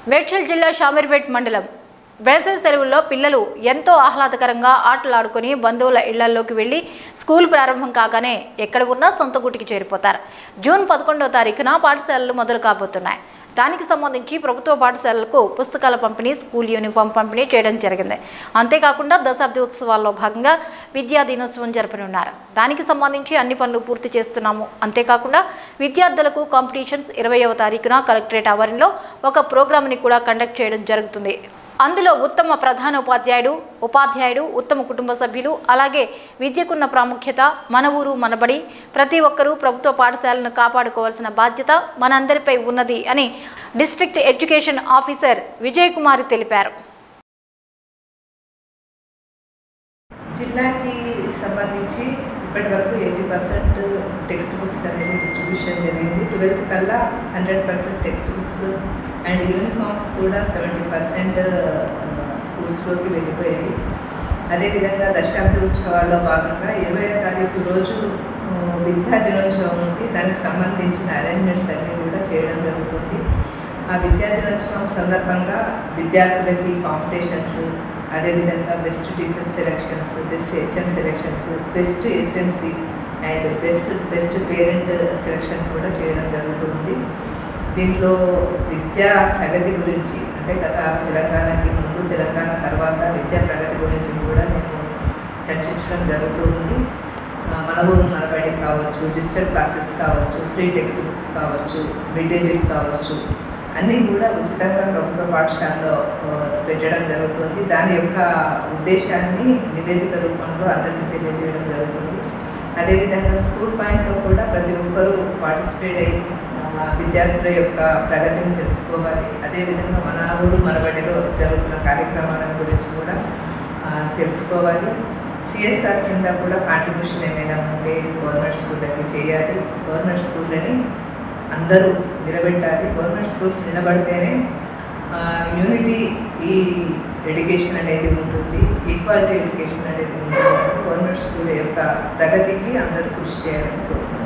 మేడ్చల్ జిల్లా షామీర్పేట్ మండలం వేసవి సెలవుల్లో పిల్లలు ఎంతో ఆహ్లాదకరంగా ఆటలాడుకొని బంధువుల ఇళ్లలోకి వెళ్లి స్కూల్ ప్రారంభం కాగానే ఎక్కడ ఉన్నా సొంత గుటికి చేరిపోతారు జూన్ పదకొండవ తారీఖున పాఠశాలలు మొదలు కాబోతున్నాయి దానికి సంబంధించి ప్రభుత్వ పాఠశాలలకు పుస్తకాల పంపిణీ స్కూల్ యూనిఫామ్ పంపిణీ చేయడం జరిగింది అంతేకాకుండా దశాబ్ది ఉత్సవాల్లో భాగంగా విద్యా దినోత్సవం జరపనున్నారు దానికి సంబంధించి అన్ని పనులు పూర్తి చేస్తున్నాము అంతేకాకుండా విద్యార్థులకు కాంపిటీషన్స్ ఇరవైవ తారీఖున కలెక్టరేట్ ఆవరణలో ఒక ప్రోగ్రామ్ని కూడా కండక్ట్ చేయడం జరుగుతుంది అందులో ఉత్తమ ప్రధాన ఉపాధ్యాయుడు ఉపాధ్యాయుడు ఉత్తమ కుటుంబ సభ్యులు అలాగే విద్యకున్న ప్రాముఖ్యత మన ఊరు మనబడి ప్రతి ఒక్కరూ ప్రభుత్వ పాఠశాలను కాపాడుకోవాల్సిన బాధ్యత మనందరిపై ఉన్నది అని district education officer Vijay Kumari తెలిపారు జిల్లాకి సంబంధించి ఇప్పటి వరకు ఎయిటీ పర్సెంట్ టెక్స్ట్ బుక్స్ అనేది డిస్ట్రిబ్యూషన్ జరిగింది ట్వెల్త్ కల్లా hundred percent textbooks and uniforms కూడా సెవెంటీ పర్సెంట్ స్కూల్స్లోకి వెళ్ళిపోయాయి అదేవిధంగా దశాబ్ది ఉత్సవాల్లో భాగంగా ఇరవై తారీఖు రోజు ఆ, విద్యా దినోత్సవం ఉంది దానికి సంబంధించిన అరేంజ్మెంట్స్ అన్నీ కూడా చేయడం జరుగుతుంది ఆ విద్యా దినోత్సవం సందర్భంగా విద్యార్థులకి కాంపిటీషన్స్ అదేవిధంగా best teachers selections best HM selections best SMC and best best parent selection కూడా చేయడం జరుగుతుంది దీంట్లో విద్యా ప్రగతి గురించి అంటే గత తెలంగాణకి ముందు తెలంగాణ తర్వాత విద్యా ప్రగతి గురించి కూడా మేము చర్చించడం జరుగుతూ ఉంది ఆ, మన ఊరు మనబడి కావచ్చు డిజిటల్ క్లాసెస్ కావచ్చు ఫ్రీ టెక్స్ట్ బుక్స్ కావచ్చు మిడ్ డే మీల్ కావచ్చు అన్నీ కూడా ఉచితంగా ప్రభుత్వ పాఠశాలలో ఆ, పెట్టడం జరుగుతుంది దాని యొక్క ఉద్దేశాన్ని నివేదిక రూపంలో అందరికీ తెలియజేయడం జరుగుతుంది అదేవిధంగా స్కూల్ పాయింట్లో కూడా ప్రతి ఒక్కరూ పార్టిసిపేట్ అయ్యి ఆ, విద్యార్థుల యొక్క ప్రగతిని తెలుసుకోవాలి అదేవిధంగా మన ఊరు మనబడిలో జరుగుతున్న కార్యక్రమాల గురించి కూడా ఆ, తెలుసుకోవాలి సిఎస్ఆర్ కింద కూడా కాంట్రిబ్యూషన్ ఏమైనా ఉంటే గవర్నమెంట్ స్కూళ్ళకి చేయాలి గవర్నమెంట్ స్కూళ్ళని అందరూ నిలబెట్టాలి గవర్నమెంట్ స్కూల్స్ నిలబడితేనే యూనిటీ ఈ ఎడ్యుకేషన్ అనేది ఉంటుంది ఈక్వాలిటీ ఎడ్యుకేషన్ అనేది ఉంటుంది గవర్నమెంట్ స్కూల్ యొక్క ప్రగతికి అందరూ కృషి చేయాలని కోరుతున్నాను